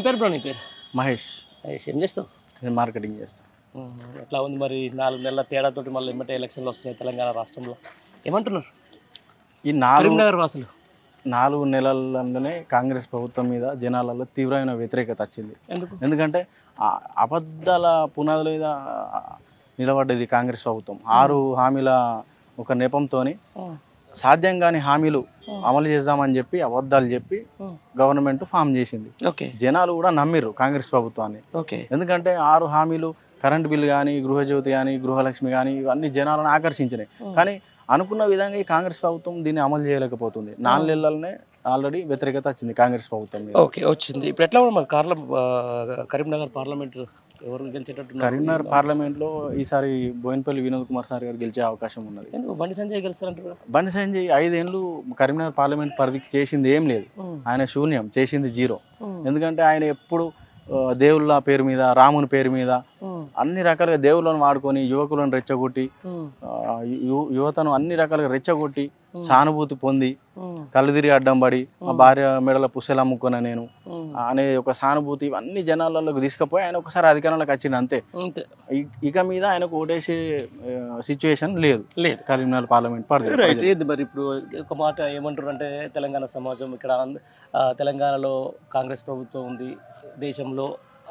పేరు బ్రో నీ పేరు మహేష్ మహేష్, ఏం చేస్తావు నేను మార్కెటింగ్ చేస్తాను ఉమ్, ఎట్లా ఉంది మరి నాలుగు నెలల తేడాతోటి మళ్ళీ ఎమ్మటే ఎలక్షన్లు వస్తున్నాయి తెలంగాణ రాష్ట్రంలో ఏమంటున్నారు ఈ నాలుగు కరీంనగర్ వాసులు నాలుగు నెలల్లోనే కాంగ్రెస్ ప్రభుత్వం మీద జనాలలో తీవ్రమైన వ్యతిరేకత వచ్చింది ఎందుకు ఎందుకంటే ఆ అబద్ధాల పునాదుల మీద నిలబడ్డది కాంగ్రెస్ ప్రభుత్వం ఆరు హామీల ఒక నెపంతో ఉమ్, సాధ్యం కాని హామీలు ఉమ్, అమలు చేద్దామని చెప్పి అబద్ధాలు చెప్పి ఉమ్, గవర్నమెంట్ ఫామ్ చేసింది ఓకే జనాలు కూడా నమ్మిర్రు కాంగ్రెస్ ప్రభుత్వాన్ని ఓకే ఎందుకంటే ఆరు హామీలు కరెంట్ బిల్లు కానీ గృహజ్యోతి కానీ గృహలక్ష్మి కానీ ఇవన్నీ జనాలను ఆకర్షించినాయి ఉమ్, కానీ అనుకున్న విధంగా ఈ కాంగ్రెస్ ప్రభుత్వం దీన్ని అమలు చేయలేకపోతుంది నాలుగు నెలలనే ఆల్రెడీ వ్యతిరేకత వచ్చింది కాంగ్రెస్ ప్రభుత్వం మీద ఓకే వచ్చింది ఇప్పుడు ఎట్లా ఉంది మరి కార్ల ఆ, కరీంనగర్ పార్లమెంట్ ఎవరు గెలిచేటట్టు కరీంనగర్ పార్లమెంట్ లో ఈసారి బోయినపల్లి వినోద్ కుమార్ సార్ గారు గెలిచే అవకాశం ఉన్నది ఎందుకు బండి సంజయ్ గెలుస్తారంటారు బండి సంజయ్ ఐదేళ్ళు కరీంనగర్ పార్లమెంట్ పరిధికి చేసింది ఏం లేదు ఆయన శూన్యం చేసింది జీరో ఎందుకంటే ఆయన ఎప్పుడు ఆ, దేవుళ్ళ పేరు మీద రాముని పేరు మీద అన్ని రకాలుగా దేవుళ్ళను వాడుకొని యువకులను రెచ్చగొట్టి ఆ, యు- యువతను అన్ని రకాలుగా రెచ్చగొట్టి సానుభూతి పొంది కళ్ళు తిరిగి అడ్డం పడి మా ఉమ్. భార్య మెడల పుస్తలు అమ్ముకున్నా నేను అనే ఒక సానుభూతి ఇవన్నీ జనాలలోకి తీసుకుపోయి ఆయన ఒకసారి అధికారంలోకి వచ్చింది అంతే అంతే ఇ- ఇక మీద ఆయనకు ఓటేసే సిచ్యువేషన్ లేదు లేదు కరీంనగర్ పార్లమెంట్ పరిధి రైట్ ఏది మరి ఇప్పుడు ఒక మాట ఏమంటారు అంటే తెలంగాణ సమాజం ఇక్కడ ఆంధ్ర- ఆ, తెలంగాణలో కాంగ్రెస్ ప్రభుత్వం ఉంది దేశంలో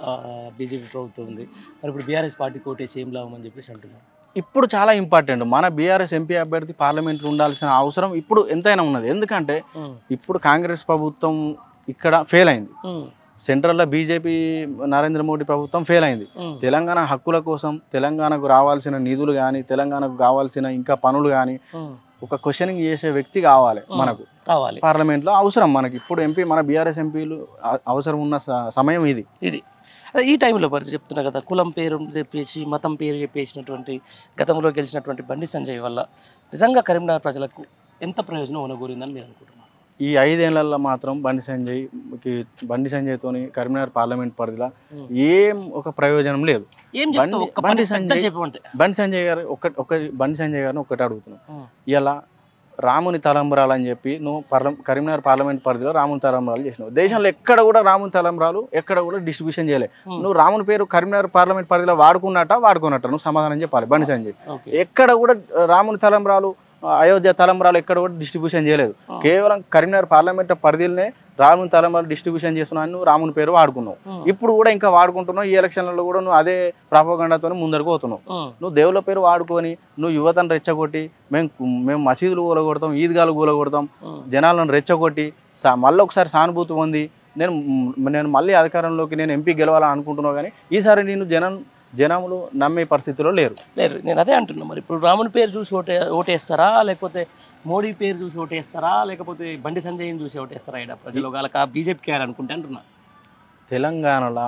బీజేపీ ప్రభుత్వం ఉంది మరి ఇప్పుడు బీఆర్ఎస్ పార్టీ కోటేసి ఏం లాభం అని చెప్పేసి అంటున్నారు ఇప్పుడు చాలా ఇంపార్టెంట్ మన బీఆర్ఎస్ ఎంపీ అభ్యర్థి పార్లమెంట్లో ఉండాల్సిన అవసరం ఇప్పుడు ఎంతైనా ఉన్నది ఎందుకంటే ఇప్పుడు కాంగ్రెస్ ప్రభుత్వం ఇక్కడ ఫెయిల్ అయింది సెంట్రల్లో బీజేపీ నరేంద్ర మోడీ ప్రభుత్వం ఫెయిల్ అయింది తెలంగాణ హక్కుల కోసం తెలంగాణకు రావాల్సిన నిధులు కానీ తెలంగాణకు కావాల్సిన ఇంకా పనులు కానీ ఒక క్వశ్చనింగ్ చేసే వ్యక్తి కావాలి Hmm. మనకు కావాలి పార్లమెంట్లో అవసరం మనకి ఇప్పుడు ఎంపీ మన బీఆర్ఎస్ ఎంపీలు అ- అవసరం ఉన్న స- సమయం ఇది ఇది అదే ఈ టైంలో మరి చెప్తున్నా కదా కులం పేరు చెప్పేసి మతం పేరు చెప్పేసినటువంటి గతంలో గెలిచినటువంటి బండి సంజయ్ వల్ల నిజంగా కరీంనగర్ ప్రజలకు ఎంత ప్రయోజనం ఉనగూరిందని మీరు అనుకుంటున్నారు ఈ ఐదేళ్లలో మాత్రం బండి సంజయ్కి బండి సంజయ్తోని కరీంనగర్ పార్లమెంట్ పరిధిలో ఏం ఒక ప్రయోజనం లేదు ఏం బండి- చెప్తావు ఒక్క బండి పని పెద్ద సంజయ్ చెప్పమంటే బండి సంజయ్ గారు ఒక ఒక బండి సంజయ్ గారిని ఒకటి అడుగుతున్నాం Hmm. ఇలా రాముని తలంబరాలు అని చెప్పి నువ్వు పర్ల కరీంనగర్ పార్లమెంట్ పరిధిలో రాముని తలంబరాలు చేసినావు దేశంలో ఎక్కడ కూడా రాముని తలంబరాలు ఎక్కడ కూడా డిస్ట్రిబ్యూషన్ చేయలే Hmm. నువ్వు రాముని పేరు కరీంనగర్ పార్లమెంట్ పరిధిలో వాడుకున్నట్ట వాడుకున్నట్ట నువ్వు సమాధానం చెప్పాలి బండి సంజయ్ ఓకే ఎక్కడ కూడా రాముని తలంబరాలు అయోధ్య తలంబరాలు ఎక్కడ కూడా డిస్ట్రిబ్యూషన్ చేయలేదు Hmm. కేవలం కరీంనగర్ పార్లమెంట్ పరిధిలోనే రాముని తలంబరాలు డిస్ట్రిబ్యూషన్ చేస్తున్నావు అని నువ్వు రాముని పేరు వాడుకున్నావు Hmm. ఇప్పుడు కూడా ఇంకా వాడుకుంటున్నావు ఈ ఎలక్షన్లలో కూడా నువ్వు అదే ప్రాపగండాతో ముందరకు పోతున్నావు Hmm. నువ్వు దేవుళ్ళ పేరు వాడుకొని నువ్వు యువతను రెచ్చగొట్టి మేము మేము మసీదులు కూలగొడతాం ఈద్గాలు కూలగొడతాం Hmm. జనాలను రెచ్చగొట్టి సా మళ్ళీ ఒకసారి సానుభూతి పొంది నేను నేను మళ్ళీ అధికారంలోకి నేను ఎంపీ గెలవాలని అనుకుంటున్నావు కానీ ఈసారి నేను జనం జనములు నమ్మే పరిస్థితిలో లేరు లేరు నేను అదే అంటున్నా మరి ఇప్పుడు రాముని పేరు చూసి ఓటే ఓటేస్తారా లేకపోతే మోడీ పేరు చూసి ఓటేస్తారా లేకపోతే బండి సంజయ్ని చూసి ఓటేస్తారా ఇక్కడ ప్రజలు వాళ్ళకి బీజేపీకి వేయాలనుకుంటే అంటున్నా తెలంగాణలో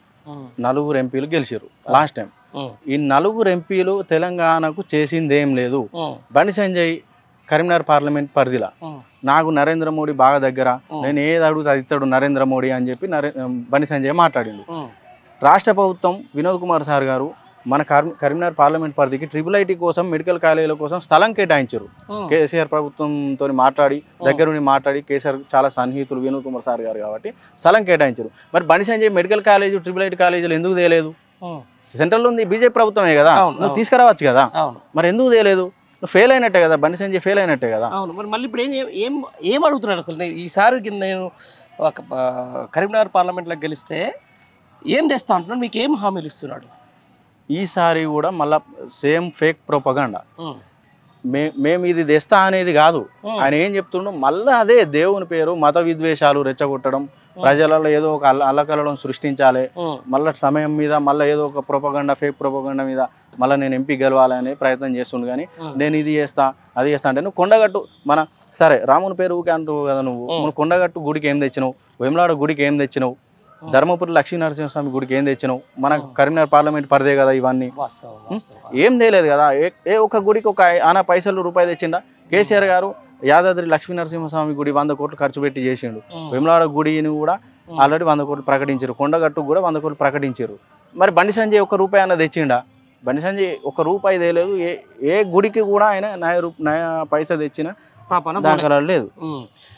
నలుగురు ఎంపీలు గెలిచారు లాస్ట్ టైం ఉమ్, ఈ నలుగురు ఎంపీలు తెలంగాణకు చేసింది ఏం లేదు ఉమ్, బండి సంజయ్ కరీంనగర్ పార్లమెంట్ పరిధిలో ఉమ్, నాకు నరేంద్ర మోడీ బాగా దగ్గర ఉమ్, నేను ఏది అడుగుతా అది ఇస్తాడు నరేంద్ర మోడీ అని చెప్పి నరే బండి సంజయ్ మాట్లాడిండు ఉమ్, రాష్ట్ర ప్రభుత్వం వినోద్ కుమార్ సార్ గారు మన కరీం కరీంనగర్ పార్లమెంట్ పరిధికి ట్రిపుల్ ఐటీ కోసం మెడికల్ కాలేజీల కోసం స్థలం కేటాయించారు ఉమ్, కేసీఆర్ ప్రభుత్వంతో మాట్లాడి దగ్గరుండి మాట్లాడి కేసీఆర్ చాలా సన్నిహితులు వినోద్ కుమార్ సార్ గారు కాబట్టి స్థలం కేటాయించారు మరి Bandi Sanjay medical college triple IT కాలేజీలు ఎందుకు తేలేదు ఉమ్, సెంట్రల్ ఉంది బీజేపీ ప్రభుత్వమే కదా అవును, నువ్వు అవును. తీసుకురావచ్చు కదా అవును మరి ఎందుకు తేలేదు నువ్వు ఫెయిల్ అయినట్టే కదా బండి సంజయ్ ఫెయిల్ అయినట్టే కదా అవును మరి మళ్ళీ ఇప్పుడు ఏం ఏం ఏం అడుగుతున్నాడు అసలు నేను ఈసారి నేను ఒక ఆ, కరీంనగర్ పార్లమెంట్లో గెలిస్తే ఏం తెస్తా అంటున్నాడు మీకు ఏం హామీలు ఇస్తున్నాడు ఈసారి కూడా మళ్ళా సేమ్ ఫేక్ ప్రొపగండా ఉమ్, మే మేము ఇది తెస్తా అనేది కాదు ఉమ్, ఆయన ఏం చెప్తుండో మళ్ళీ అదే దేవుని పేరు మత విద్వేషాలు రెచ్చగొట్టడం ప్రజలలో ఏదో ఒక అల్ల అల్లకల్లోలం సృష్టించాలి ఉమ్, మళ్ళీ సమయం మీద మళ్ళీ ఏదో ఒక ప్రొపగండా ఫేక్ ప్రొపగండా మీద మళ్ళీ నేను ఎంపీ గెలవాలనే ప్రయత్నం చేస్తుండు కానీ ఉమ్, నేను ఇది చేస్తా అది చేస్తా అంటే నువ్వు కొండగట్టు మన సరే రాముని పేరు ఊకే అంటావు కదా నువ్వు ఉమ్. నువ్వు కొండగట్టు గుడికి ఏం తెచ్చినావు వేములాడ గుడికి ఏం తెచ్చినావు ఉమ్. ధర్మపురి లక్ష్మీ నరసింహస్వామి గుడికి ఏం తెచ్చినావు మన ఉమ్. కరీంనగర్ పార్లమెంట్ పరిదే కదా ఇవన్నీ వాస్తవం వాస్తవం ఏం తేలేదు కదా ఏ ఏ ఒక్క గుడికి ఒక ఆనా పైసలు రూపాయి తెచ్చిండా కేసీఆర్ గారు యాదాద్రి లక్ష్మీ నరసింహస్వామి గుడి వంద కోట్లు ఖర్చు పెట్టి చేసిండు ఉమ్, వేములాడ గుడిని కూడా ఉమ్, ఆల్రెడీ వంద కోట్లు ప్రకటించారు కొండగట్టు కూడా వంద కోట్లు ప్రకటించారు మరి బండి సంజయ్ ఒక రూపాయి అన్న తెచ్చిండా బండి సంజయ్ ఒక రూపాయి తేలేదు ఏ ఏ గుడికి కూడా ఆయన నయ రూ నయ పైసా తెచ్చిన పాపన దాఖలాలు లేదు ఉమ్.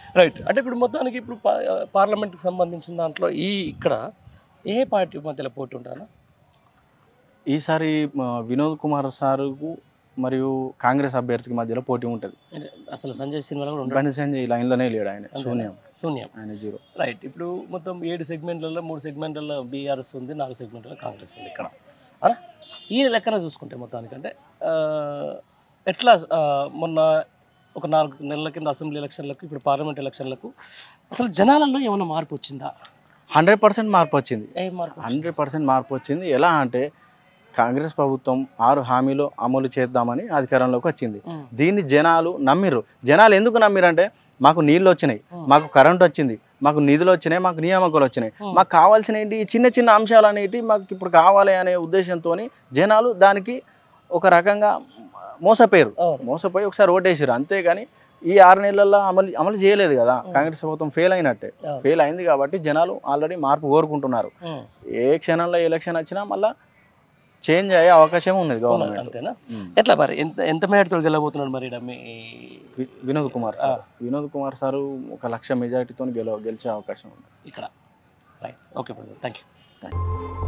రైట్ అంటే ఇప్పుడు మొత్తానికి ఇప్పుడు పా- పార్లమెంట్కి సంబంధించిన దాంట్లో ఈ ఇక్కడ ఏ పార్టీ మధ్యలో పోటీ ఉంటారా ఈసారి మ, వినోద్ కుమార్ సారుకు మరియు కాంగ్రెస్ అభ్యర్థికి మధ్యలో పోటీ ఉంటుంది అసలు సంజయ్ సినిమాలో కూడా ఉండదు బండి సంజయ్ లైన్లోనే లేడు ఆయన అంతేనా? శూన్యం శూన్యం ఆయన జీరో రైట్ ఇప్పుడు మొత్తం ఏడు సెగ్మెంట్లలో మూడు సెగ్మెంట్లలో బీఆర్ఎస్ ఉంది నాలుగు సెగ్మెంట్లలో కాంగ్రెస్ ఉంది ఇక్కడ అలా ఈ లెక్కన చూసుకుంటే మొత్తానికంటే ఆ, ఎట్లా ఆ, మొన్న ఒక నాలుగు నెలల కింద అసెంబ్లీ ఎలక్షన్లకు ఇప్పుడు పార్లమెంట్ ఎలక్షన్లకు అసలు జనాలలో ఏమైనా మార్పు వచ్చిందా హండ్రెడ్ పర్సెంట్ మార్పు వచ్చింది ఏ మార్పు వచ్చింది? హండ్రెడ్ పర్సెంట్ మార్పు వచ్చింది ఎలా అంటే కాంగ్రెస్ ప్రభుత్వం ఆరు హామీలు అమలు చేద్దామని అధికారంలోకి వచ్చింది ఉమ్, దీన్ని జనాలు నమ్మిర్రు జనాలు ఎందుకు నమ్మిరంటే మాకు నీళ్ళు వచ్చినాయి ఉమ్, మాకు కరెంట్ వచ్చింది మాకు నిధులు వచ్చినాయి మాకు నియామకాలు వచ్చినాయి ఉమ్, మాకు కావాల్సిన ఏంటి ఈ చిన్న చిన్న అంశాలు అనేవి మాకు ఇప్పుడు కావాలి అనే ఉద్దేశంతో జనాలు దానికి ఒక రకంగా మోసపోయారు అవును. మోసపోయి ఒకసారి ఓటేసారు అంతేగాని ఈ ఆరు నెలల్లో అమలు అమలు చేయలేదు కదా ఉమ్. కాంగ్రెస్ ప్రభుత్వం ఫెయిల్ అయినట్టే అవును. ఫెయిల్ అయింది కాబట్టి జనాలు ఆల్రెడీ మార్పు కోరుకుంటున్నారు ఉమ్, ఏ క్షణంలో ఎలక్షన్ వచ్చినా మళ్ళా చేంజ్ అయ్యే అవకాశం ఉన్నది గవర్నమెంట్ అంతేనా ఎట్లా మరి ఎంత ఎంత మేడతో గెలవబోతున్నాడు మరి ఈడ మీ వి- వినోద్ కుమార్ సార్ వినోద్ కుమార్ సారు ఒక లక్ష మెజారిటీతో గెలవ గెలిచే అవకాశం ఉంది ఇక్కడ right okay brother thank you